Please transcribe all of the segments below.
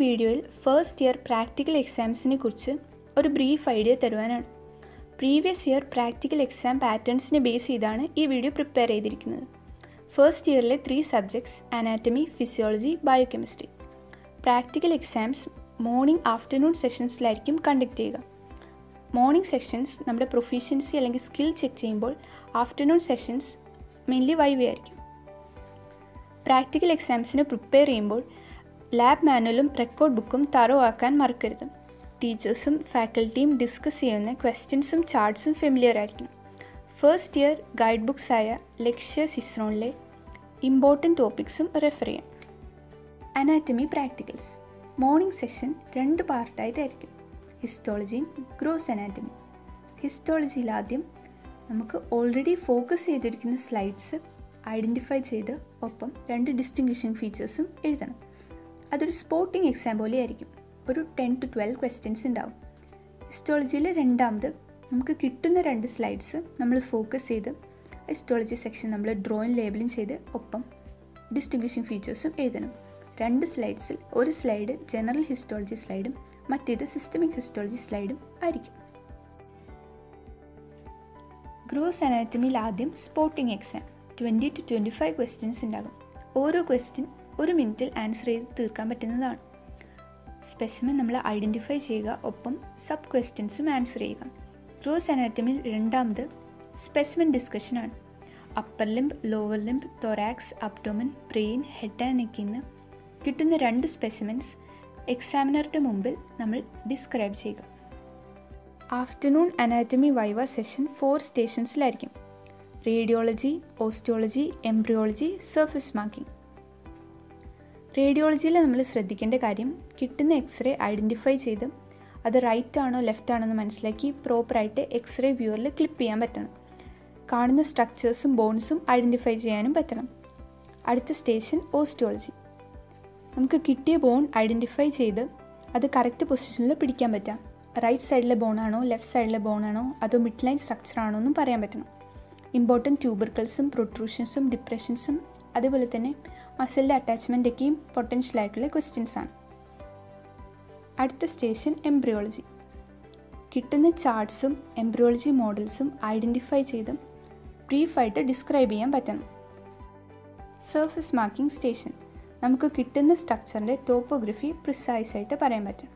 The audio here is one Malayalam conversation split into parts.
വീഡിയോയിൽ ഫസ്റ്റ് ഇയർ പ്രാക്ടിക്കൽ എക്സാംസിനെ കുറിച്ച് ഒരു ബ്രീഫ് ഐഡിയ തരുവാനാണ് പ്രീവിയസ് ഇയർ പ്രാക്ടിക്കൽ എക്സാം പാറ്റേൺസിനെ ബേസ് ചെയ്താണ് ഈ വീഡിയോ പ്രിപ്പയർ ചെയ്തിരിക്കുന്നത് ഫസ്റ്റ് ഇയറിലെ three subjects anatomy physiology biochemistry practical exams morning afternoon സെഷൻസിലായിരിക്കും കണ്ടക്ട് ചെയ്യുക മോർണിംഗ് സെഷൻസ് നമ്മുടെ പ്രൊഫീഷ്യൻസി അല്ലെങ്കിൽ സ്കിൽ ചെക്ക് ചെയ്യുമ്പോൾ ആഫ്റ്റർനൂൺ സെഷൻസ് മെയിൻലി വൈവി ആയിരിക്കും പ്രാക്ടിക്കൽ എക്സാംസിന് പ്രിപ്പയർ ചെയ്യുമ്പോൾ ലാബ് മാനുവലും റെക്കോർഡ് ബുക്കും തറോ ആക്കാൻ മറക്കരുത് ടീച്ചേഴ്സും ഫാക്കൽറ്റിയും ഡിസ്കസ് ചെയ്യുന്ന ക്വസ്റ്റ്യൻസും ചാർട്ട്സും ഫെമിലിയർ ആയിരിക്കണം ഫസ്റ്റ് ഇയർ ഗൈഡ് ബുക്സ് ആയ ലക്ഷ്യ സിസ്രോണിലെ ഇമ്പോർട്ടൻറ്റ് ടോപ്പിക്സും റെഫർ ചെയ്യാം അനാറ്റമി പ്രാക്ടിക്കൽസ് മോർണിംഗ് സെഷൻ രണ്ട് പാർട്ടായിട്ടായിരിക്കും ഹിസ്റ്റോളജിയും ഗ്രോസ് അനാറ്റമി ഹിസ്റ്റോളജിയിൽ ആദ്യം നമുക്ക് ഓൾറെഡി ഫോക്കസ് ചെയ്തിരിക്കുന്ന സ്ലൈഡ്സ് ഐഡൻറ്റിഫൈ ചെയ്ത് ഒപ്പം രണ്ട് ഡിസ്റ്റിങ്വിഷിംഗ് ഫീച്ചേഴ്സും എഴുതണം അതൊരു സ്പോർട്ടിംഗ് എക്സാം പോലെ ആയിരിക്കും ഒരു ടെൻ ടു ട്വൽവ് ക്വസ്റ്റ്യൻസ് ഉണ്ടാവും ഹിസ്റ്റോളജിയിൽ രണ്ടാമത് നമുക്ക് കിട്ടുന്ന രണ്ട് സ്ലൈഡ്സ് നമ്മൾ ഫോക്കസ് ചെയ്ത് ഹിസ്റ്റോളജി സെക്ഷൻ നമ്മൾ ഡ്രോയിങ് ലേബിളും ചെയ്ത് ഒപ്പം ഡിസ്റ്റിങ്വിഷിംഗ് ഫീച്ചേഴ്സും എഴുതണം രണ്ട് സ്ലൈഡ്സിൽ ഒരു സ്ലൈഡ് ജനറൽ ഹിസ്റ്റോളജി സ്ലൈഡും മറ്റേത് സിസ്റ്റമിക് ഹിസ്റ്റോളജി സ്ലൈഡും ആയിരിക്കും ഗ്രോസ് അനാറ്റമിയിൽ ആദ്യം spotting exam twenty two twenty five questions ഉണ്ടാകും ഓരോ ക്വസ്റ്റ്യൻ ഒരു മിനിറ്റിൽ ആൻസർ ചെയ്ത് തീർക്കാൻ പറ്റുന്നതാണ് സ്പെസിമെൻ നമ്മൾ ഐഡൻറ്റിഫൈ ചെയ്യുക ഒപ്പം സബ് ക്വസ്റ്റ്യൻസും ആൻസർ ചെയ്യുക ഗ്രോസ് അനാറ്റമിയിൽ രണ്ടാമത് സ്പെസിമെൻ ഡിസ്കഷനാണ് upper limb lower limb thorax abdomen brain head and നെക്കിന്ന് കിട്ടുന്ന രണ്ട് സ്പെസിമെൻസ് എക്സാമിനറുടെ മുമ്പിൽ നമ്മൾ ഡിസ്ക്രൈബ് ചെയ്യുക afternoon anatomy viva session four സ്റ്റേഷൻസിലായിരിക്കും radiology osteology embryology surface marking റേഡിയോളജിയിൽ നമ്മൾ ശ്രദ്ധിക്കേണ്ട കാര്യം കിട്ടുന്ന എക്സ്റേ ഐഡൻറ്റിഫൈ ചെയ്ത് അത് റൈറ്റ് ആണോ ലെഫ്റ്റ് ആണോ എന്ന് മനസ്സിലാക്കി പ്രോപ്പറായിട്ട് എക്സ്റേ വ്യൂവറിൽ ക്ലിപ്പ് ചെയ്യാൻ പറ്റണം കാണുന്ന സ്ട്രക്ചേഴ്സും ബോൺസും ഐഡൻറ്റിഫൈ ചെയ്യാനും പറ്റണം അടുത്ത സ്റ്റേഷൻ ഓസ്റ്റിയോളജി നമുക്ക് കിട്ടിയ ബോൺ ഐഡൻറ്റിഫൈ ചെയ്ത് അത് കറക്റ്റ് പൊസിഷനിൽ പിടിക്കാൻ പറ്റാം റൈറ്റ് സൈഡിലെ ബോണാണോ ലെഫ്റ്റ് സൈഡിലെ ബോണാണോ അതോ മിഡ് ലൈൻ സ്ട്രക്ചർ ആണോ എന്നും പറയാൻ പറ്റണം ഇമ്പോർട്ടൻറ്റ് ട്യൂബർക്കിൾസും പ്രൊട്രൂഷൻസും ഡിപ്രഷൻസും അതേപോലെ തന്നെ മസിലിൻ്റെ അറ്റാച്ച്മെൻറ്റൊക്കെയും പൊട്ടൻഷ്യൽ ആയിട്ടുള്ള ക്വസ്റ്റ്യൻസ് ആണ് അടുത്ത സ്റ്റേഷൻ എംബ്രിയോളജി കിട്ടുന്ന ചാർട്ട്സും എംബ്രിയോളജി മോഡൽസും ഐഡൻറ്റിഫൈ ചെയ്ത് ബ്രീഫായിട്ട് ഡിസ്ക്രൈബ് ചെയ്യാൻ പറ്റണം സർഫസ് മാർക്കിംഗ് സ്റ്റേഷൻ നമുക്ക് കിട്ടുന്ന സ്ട്രക്ചറിൻ്റെ ടോപ്പോഗ്രഫി പ്രിസൈസ് ആയിട്ട് പറയാൻ പറ്റും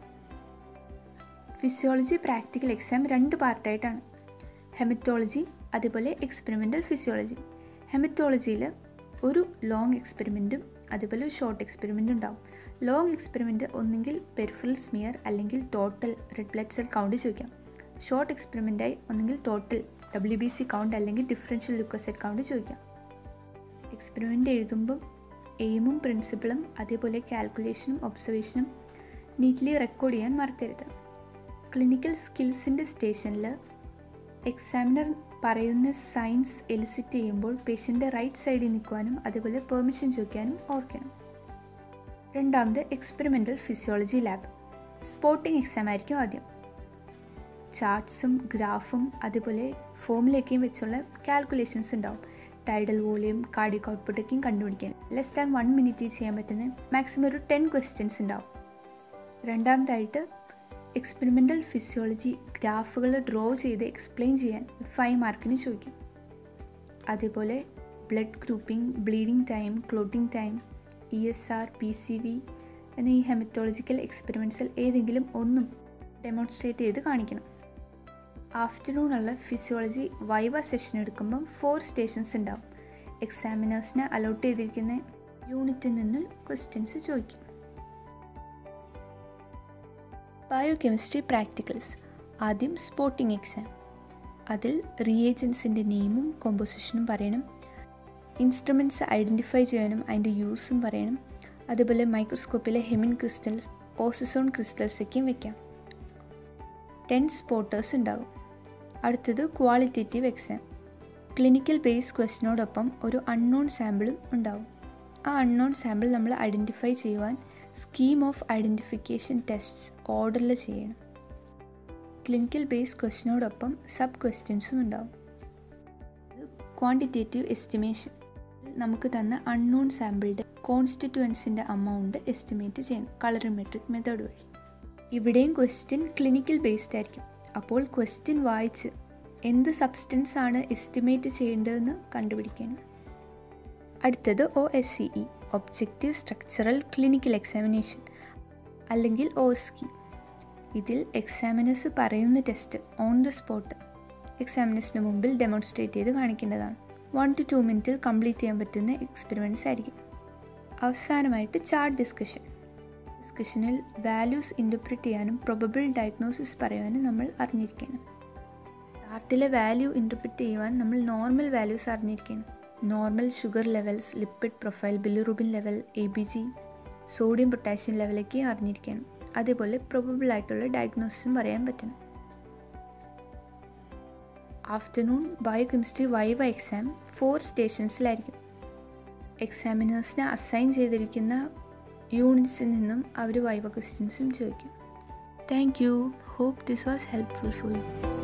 ഫിസിയോളജി പ്രാക്ടിക്കൽ എക്സാം രണ്ട് പാർട്ടായിട്ടാണ് ഹെമറ്റോളജി അതേപോലെ എക്സ്പെരിമെൻ്റൽ ഫിസിയോളജി ഹെമറ്റോളജിയിൽ ഒരു ലോങ് എക്സ്പെരിമെൻറ്റും അതേപോലെ ഒരു ഷോർട്ട് എക്സ്പെരിമെൻറ്റും ഉണ്ടാവും ലോങ് എക്സ്പെരിമെൻറ്റ് ഒന്നെങ്കിൽ പെരിഫറൽ സ്മിയർ അല്ലെങ്കിൽ total red blood cell count ചോദിക്കാം ഷോർട്ട് എക്സ്പെരിമെൻറ്റായി ഒന്നെങ്കിൽ total W B C count അല്ലെങ്കിൽ ഡിഫറൻഷ്യൽ ലുക്കോസെറ്റ് കൗണ്ട് ചോദിക്കാം എക്സ്പെരിമെൻ്റ് എഴുതുമ്പം എയിമും പ്രിൻസിപ്പിളും അതേപോലെ കാൽക്കുലേഷനും ഒബ്സർവേഷനും നീറ്റ്ലി റെക്കോർഡ് ചെയ്യാൻ മറക്കരുത് ക്ലിനിക്കൽ സ്കിൽസിൻ്റെ സ്റ്റേഷനിൽ എക്സാമിനർ പറയുന്ന സയൻസ് എലിസിറ്റ് ചെയ്യുമ്പോൾ പേഷ്യൻ്റെ റൈറ്റ് സൈഡിൽ നിൽക്കുവാനും അതേപോലെ പെർമിഷൻ ചോദിക്കാനും ഓർക്കണം രണ്ടാമത് experimental physiology lab spotting exam ആയിരിക്കും ആദ്യം ചാർട്ട്സും ഗ്രാഫും അതേപോലെ ഫോമിലേക്കും വെച്ചുള്ള കാൽക്കുലേഷൻസ് ഉണ്ടാവും ടൈഡൽ വോളിയം കാർഡിക് ഔട്ട്പുട്ടൊക്കെയും കണ്ടുപിടിക്കാൻ ലെസ് ദാൻ വൺ മിനിറ്റ് ചെയ്യാൻ പറ്റുന്ന മാക്സിമം ഒരു ടെൻ ക്വസ്റ്റ്യൻസ് ഉണ്ടാവും രണ്ടാമതായിട്ട് എക്സ്പെരിമെൻ്റൽ ഫിസിയോളജി ഗ്രാഫുകൾ ഡ്രോ ചെയ്ത് എക്സ്പ്ലെയിൻ ചെയ്യാൻ ഫൈവ് മാർക്കിന് ചോദിക്കും അതേപോലെ blood grouping bleeding time clotting time E S R P C V എന്നീ ഹെമറ്റോളജിക്കൽ എക്സ്പെരിമെൻറ്റ്സിൽ ഏതെങ്കിലും ഒന്നും ഡെമോൺസ്ട്രേറ്റ് ചെയ്ത് കാണിക്കണം ആഫ്റ്റർനൂണുള്ള ഫിസിയോളജി വൈവ സെഷൻ എടുക്കുമ്പം ഫോർ സ്റ്റേഷൻസ് ഉണ്ടാവും എക്സാമിനേഴ്സിനെ അലോട്ട് ചെയ്തിരിക്കുന്ന യൂണിറ്റിൽ നിന്ന് ക്വസ്റ്റ്യൻസ് ചോദിക്കും ബയോകെമിസ്ട്രി പ്രാക്ടിക്കൽസ് ആദ്യം സ്പോർട്ടിംഗ് എക്സാം അതിൽ റിയേജൻസിൻ്റെ നെയിമും കോമ്പോസിഷനും പറയണം ഇൻസ്ട്രുമെൻറ്റ്സ് ഐഡൻറ്റിഫൈ ചെയ്യാനും അതിൻ്റെ യൂസും പറയണം അതുപോലെ മൈക്രോസ്കോപ്പിലെ ഹെമിൻ ക്രിസ്റ്റൽസ് ഓസിസോൺ ക്രിസ്റ്റൽസൊക്കെയും വെക്കാം ടെൻ സ്പോട്ടേഴ്സ് ഉണ്ടാകും അടുത്തത് ക്വാളിറ്റേറ്റീവ് എക്സാം ക്ലിനിക്കൽ ബേസ് ക്വസ്റ്റിനോടൊപ്പം ഒരു അൺനോൺ സാമ്പിളും ഉണ്ടാവും ആ അൺനോൺ സാമ്പിൾ നമ്മൾ ഐഡൻറ്റിഫൈ ചെയ്യുവാൻ സ്കീം ഓഫ് ഐഡൻറ്റിഫിക്കേഷൻ ടെസ്റ്റ്സ് ഓർഡറിൽ ചെയ്യണം ക്ലിനിക്കൽ ബേസ് ക്വസ്റ്റിനോടൊപ്പം സബ് ക്വസ്റ്റ്യൻസും ഉണ്ടാവും ക്വാണ്ടിറ്റേറ്റീവ് എസ്റ്റിമേഷൻ നമുക്ക് തന്ന അൺനോൺ സാമ്പിളിൻ്റെ കോൺസ്റ്റിറ്റ്യുവൻസിൻ്റെ അമൗണ്ട് എസ്റ്റിമേറ്റ് ചെയ്യണം കളറിമെട്രിക് മെത്തേഡ് വഴി ഇവിടെയും ക്വസ്റ്റ്യൻ ക്ലിനിക്കൽ ബേസ്ഡ് ആയിരിക്കും അപ്പോൾ ക്വസ്റ്റ്യൻ വായിച്ച് എന്ത് സബ്സ്റ്റൻസ് ആണ് എസ്റ്റിമേറ്റ് ചെയ്യേണ്ടതെന്ന് കണ്ടുപിടിക്കണം അടുത്തത് O S C E objective structural clinical examination അല്ലെങ്കിൽ ഒ എസ് കി ഇതിൽ എക്സാമിനേഴ്സ് പറയുന്ന ടെസ്റ്റ് ഓൺ ദ സ്പോട്ട് എക്സാമിനേഴ്സിന് മുമ്പിൽ ഡെമോൺസ്ട്രേറ്റ് ചെയ്ത് കാണിക്കേണ്ടതാണ് വൺ ടു ടു മിനിറ്റിൽ കംപ്ലീറ്റ് ചെയ്യാൻ പറ്റുന്ന എക്സ്പെരിമെൻറ്റ്സ് ആയിരിക്കും അവസാനമായിട്ട് ചാർട്ട് ഡിസ്കഷൻ ഡിസ്കഷനിൽ വാല്യൂസ് ഇൻ്റർപ്രിറ്റ് ചെയ്യാനും പ്രൊബബിൾ ഡയഗ്നോസിസ് പറയാനും നമ്മൾ അറിഞ്ഞിരിക്കണം ചാർട്ടിലെ വാല്യൂ ഇൻ്റർപ്രിറ്റ് ചെയ്യുവാൻ നമ്മൾ നോർമൽ വാല്യൂസ് അറിഞ്ഞിരിക്കണം normal sugar levels lipid profile bilirubin level A B G sodium potassium ലെവലൊക്കെ അറിഞ്ഞിരിക്കണം അതേപോലെ പ്രൊബബിൾ ആയിട്ടുള്ള ഡയഗ്നോസിസും പറയാൻ പറ്റണം afternoon biochemistry viva exam four സ്റ്റേഷൻസിലായിരിക്കും എക്സാമിനേഴ്സിനെ അസൈൻ ചെയ്തിരിക്കുന്ന യൂണിറ്റ്സിൽ നിന്നും അവർ വൈവ ക്വസ്റ്റ്യൻസും ചോദിക്കും thank you hope this was helpful for U